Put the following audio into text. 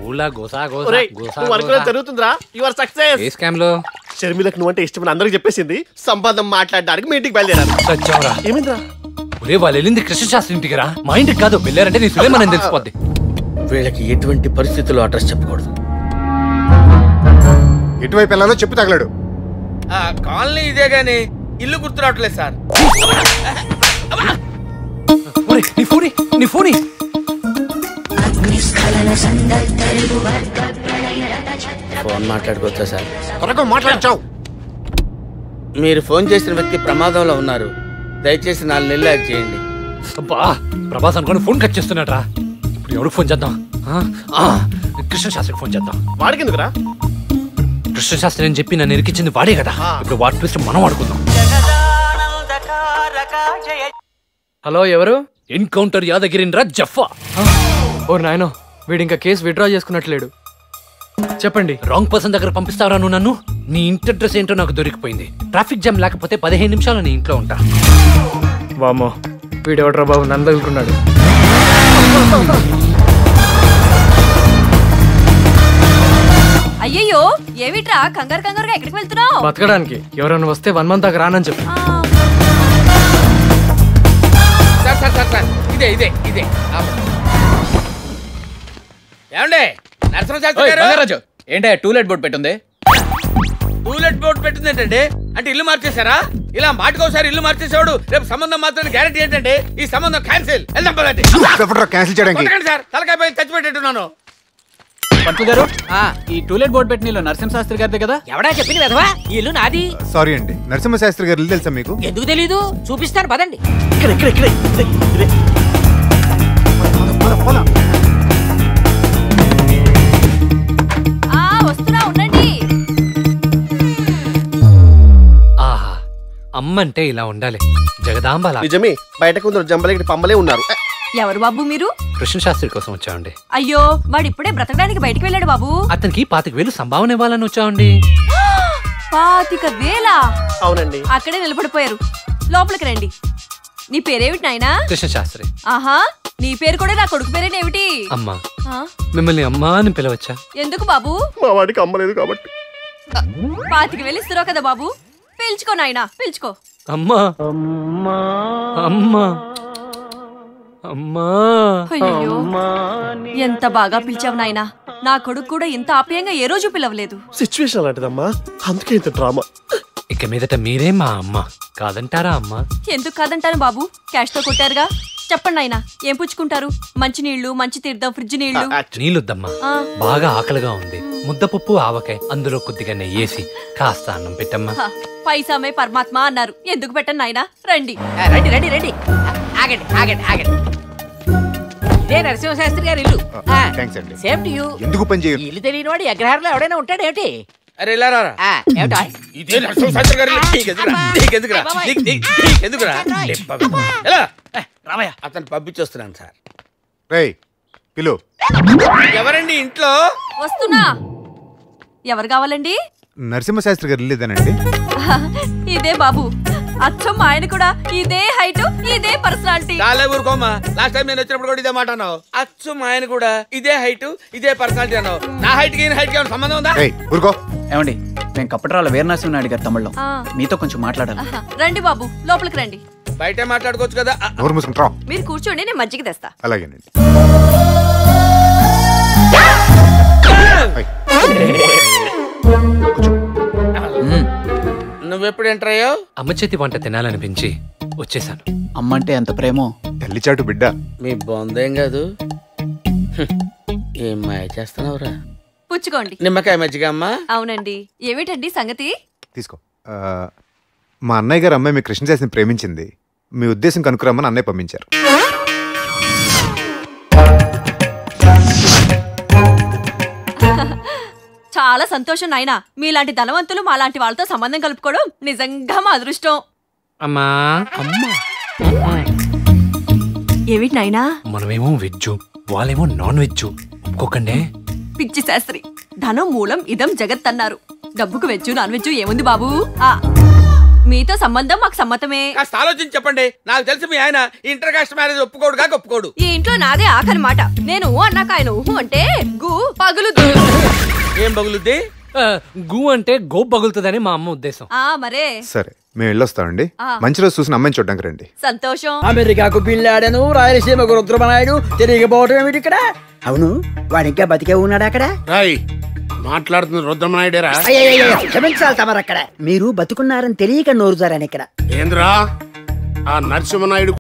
ఊళ్ళో గోసా గోసా ఒరేయ్, గోసా నువ్వు అనుకున్నది గోసా. జరుగుతుందిరా యువర్ సక్సెస్ ఏ స్కామ్ లో షర్మిలకు నువ్వంటే ఇష్టమని అందరికి చెప్పేసింది సంబంధం మాట్లాడడానికి మీ ఇంటికి బయలుదేరారు సచ్చావురా ఏమైందిరా ఒరే వాళ్ళు వెళ్ళింది కృష్ణశాస్త్రి ఇంటికి రా మా ఇంటికి కాదు వెళ్ళారంటే నీ సులేమని తెలిసిపోద్ది వీళ్ళకి ఎటువంటి పరిస్థితుల్లో అడ్రస్ చెప్పకూడదు ఎటువైపు వెళ్ళాలో చెప్పు తగలడు కాలనీ ఇదే గాని ఇల్లు గుర్తు రావట్లేదు సార్ ఒరే నీ ఫోని నీ ఫోని ఫోన్ మాట్లాడుకోవచ్చా సార్ త్వరగా మాట్లాడచావు మీరు ఫోన్ చేసిన వ్యక్తి ప్రమాదంలో ఉన్నారు దయచేసి నాలుగు నెలలు యాడ్ చేయండి అబ్బా ప్రభాస్ అనుకోని ఫోన్ కట్ చేస్తున్నాడ్రా ఇప్పుడు ఎవరికి ఫోన్ చేద్దాం ఆ? ఆ, కృష్ణశాస్త్రికి ఫోన్ చేద్దాం వాడికి ఎందుకురా కృష్ణశాస్త్రి అని చెప్పి నన్ను ఇరికించింది వాడే కదా ఇప్పుడు వాటి ట్విస్ట్ మనం ఆడుకుందాం హలో ఎవరు ఎన్కౌంటర్ యాదగిరిన్రా జఫా ఓ నాయనో వీడు ఇంకా కేసు విత్డ్రా చేసుకున్నట్లేడు చెప్పండి రాంగ్ పర్సన్ దగ్గర పంపిస్తావరా నువ్వు నన్ను నీ ఇంటి అడ్రస్ ఏంటో నాకు దొరికిపోయింది ట్రాఫిక్ జామ్ లేకపోతే పదిహేను నిమిషాలు నీ ఇంట్లో ఉంటా వామో వీడెవడ్రా బాబు నన్ను తగులుకున్నాడు అయ్యయ్యో ఏమిట్రా కంగారు కంగారుగా ఎక్కడికి వెళ్తున్నావు బతకడానికి ఎవరైనా వస్తే వన్ మంత్ దాకా రానని చెప్పు సార్ సార్ సార్ సార్ ఇదే ఇదే ఇదే ఆపండి. ఏమండి నరసింహశాస్త్రి గారు ఏంటే టూలెట్ బోర్డు పెట్టుంది టూలెట్ బోర్డు పెట్టింది ఏంటండి అంటే ఇల్లు మార్చేశారా ఇలా మాటకోసారి ఇల్లు మార్చేసేవాడు రేపు సంబంధం మాత్రం గ్యారెంటీ ఏంటంటే ఈ సంబంధం క్యాన్సిల్ వెళ్దాం పదండి క్యాన్సిల్ చేయడానికి కొట్టకండి సార్ తలకాయ పైన చచ్చిపెట్టేట్టున్నాను పంతులు గారు ఈ టూలెట్ బోర్డు పెట్టిన ఇల్లు నరసింహశాస్త్రి గారిదే కదా ఎవడా చెప్పింది వెధవా ఈ ఇల్లు నాది సారీ అండి నరసింహ శాస్త్రి గారు ఇల్లు తెలుసా మీకు ఎందుకు తెలీదు చూపిస్తాను పదండి ఇక్కడ ఇక్కడ ఇక్కడ ఇదే, ఇదే. ఆ వస్తున్నా ఉండండి ఆహా అమ్మంటే ఇలా ఉండాలి జగదాంబల నిజమే బయట కొందరు జంబలకి పంబలే ఉన్నారు ఎవరు బాబు మీరు కృష్ణశాస్త్రి కోసం వచ్చామండి అయ్యో వాడు ఇప్పుడే బ్రతకడానికి బయటికి వెళ్ళాడు బాబు అతనికి పాతిక వేలు సంభావన ఇవ్వాలని వచ్చామండి పాతిక వేల అవునండి అక్కడే నిలబడిపోయారు లోపలికి రండి నీ పేరేమిటి నాయనా కృష్ణశాస్త్రి ఆహా నీ పేరు కూడా నా కొడుకు పేరేనేమిటి అమ్మా ఆ, మిమ్మల్ని అమ్మా అని పిలవచ్చా ఎందుకు బాబు మా వాడికి అమ్మలేదు కాబట్టి పాతిక వేలు ఇస్తున్నావు కదా బాబు పిలుచుకో నాయనా పిలుచుకో అమ్మా అమ్మా అమ్మా అయ్యో ఎంత బాగా పిలిచావు నాయనా నా కొడుకు కూడా ఇంత ఆప్యాయంగా ఏ రోజు పిలవలేదు సిచ్యువేషన్ అలాంటిదమ్మా అందుకే ఇంత డ్రామా ఇక మీదట మీరే మా అమ్మ కాదంటారా అమ్మా ఎందుకు కాదంటాను బాబు క్యాష్ తో కొట్టారుగా చెప్పండి నాయనా ఏం పుచ్చుకుంటారు మంచి నీళ్లు మంచి తీర్థం ఫ్రిడ్జ్ నీళ్లు నీళ్ళొద్దమ్మా ఆ. బాగా ఆకలిగా ఉంది ముద్దపప్పు ఆవకాయ అందులో కొద్దిగా నెయ్యేసి కాస్త అన్నం పెట్టమ్మా హ, పైసామే పరమాత్మ అన్నారు ఎందుకు పెట్టండి నాయనా రండి ఆ, రండి రండి రండి ఆ, ఆగండి ఆగండి ఆగండి ఇదే నరసింహశాస్త్రి గారి ఇల్లు థ్యాంక్స్ అండి సేమ్ టు యూ ఎందుకు పని చేయరు ఇల్లు తెలియని వాడు అగ్రహారంలో ఎవడైనా ఉంటాడేమిటి అరే ఇలా రారా ఆ, ఏమిటా ఇదే నరసింహశాస్త్రి గారి ఇల్లు. నీకెందుకురా? నీకెందుకురా? నీకు- నీకు- నీకెందుకురా? లెప్ప. ఎలా? రామయ్య అతను పంపించొస్తున్నాను సార్ రేయ్ పిలు ఎవరండి ఇంట్లో వస్తున్నా ఎవరు కావాలండి నరసింహ శాస్త్రి గారు ఇల్లు ఇదేనండి ఇదే బాబు అచ్చం మా ఆయన కూడా ఇదే హైట్ ఇదే పర్సనాలిటీ చాలా ఊరుకోమా లాస్ట్ టైం నేను వచ్చినప్పుడు కూడా ఇదే మాట అన్నావు అచ్చు మా ఆయన కూడా ఇదే హైట్ ఇదే పర్సనాలిటీ అన్నావు నా హైట్ కి హైట్ కి ఏమైనా సంబంధం ఉందా రేయ్ ఊరుకో ఏమండి మేము కప్పట్రాల వీరనరసింహ నాయుడు గారు తమిళ్లో ఆ. మీతో కొంచెం మాట్లాడాలి ఆహా, రండి బాబు లోపలికి రండి బయటే మాట్లాడుకోవచ్చు కదా ఆ, నోరు మూసుకుంటారా మీరు కూర్చోండి నేను మజ్జిగ తెస్తా అలాగేనండి నువ్వెప్పుడు ఎంటర్ అయ్యావు అమ్మ చేతి వంట తినాలనిపించి వచ్చేసాను అమ్మంటే ఎంత ప్రేమో తల్లి చాటు బిడ్డ మీ బొందేం కాదు హ్మ్. ఏం మాయ చేస్తున్నావురా పుచ్చుకోండి నిమ్మకాయ మజ్జిగ అమ్మా అవునండి ఏమిటండి సంగతి తీసుకో ఆ, మా అన్నయ్య గారు అమ్మాయి మీ కృష్ణశాస్త్రిని ప్రేమించింది మీ ఉద్దేశం కనుక్కురమ్మని అన్నయ్య పంపించారు చాలా సంతోషం నాయనా మీలాంటి ధనవంతులు మాలాంటి వాళ్ళతో సంబంధం కలుపుకోవడం నిజంగా మా అదృష్టం అమ్మా అమ్మా ఏమిటి నాయనా మనమేమో వెజ్ వాళ్ళేమో నాన్ వెజ్ ఒక్కొక్కండే పిచ్చి శాస్త్రి ధనం మూలం ఇదం జగత్ అన్నారు డబ్బుకు వెజ్జు నాన్ వెజ్జు ఏముంది బాబు ఆ మీతో సంబంధం మాకు సమ్మతమే కాస్త ఆలోచించి చెప్పండి నాకు తెలిసి మీ ఆయన ఇంటర్ కాస్ట్ మ్యారేజ్ ఒప్పుకోడు కాక ఒప్పుకోడు ఈ ఇంట్లో నాదే ఆఖరి మాట నేను ఊహు అన్నాక ఆయన ఊహు అంటే గు పగులు ఏం బగులుద్ది ఆ, గు అంటే గోప్ పగులుతుందని మా అమ్మ ఉద్దేశం ఆ మరే సరే మేము వెళ్ళొస్తామండి ఆ. మంచి రోజు చూసిన అమ్మాయిని చూడడానికి రండి సంతోషం అమెరికాకు బిల్లాడను రాయలసీమకు రుద్రమనాయుడు తిరిగిపోవటం ఏమిటి ఇక్కడ అవును వాడు ఇంకా బతికే ఉన్నాడు అక్కడ రాయ్ మాట్లాడుతుంది రుద్రమనాయుడేరా అయ్యయ్యయ్య, క్షమించాలి తమరు అక్కడ మీరు బతుకున్నారని తెలియక నోరుజారని ఇక్కడ ఏంద్రా ఆ నరసింహనాయుడు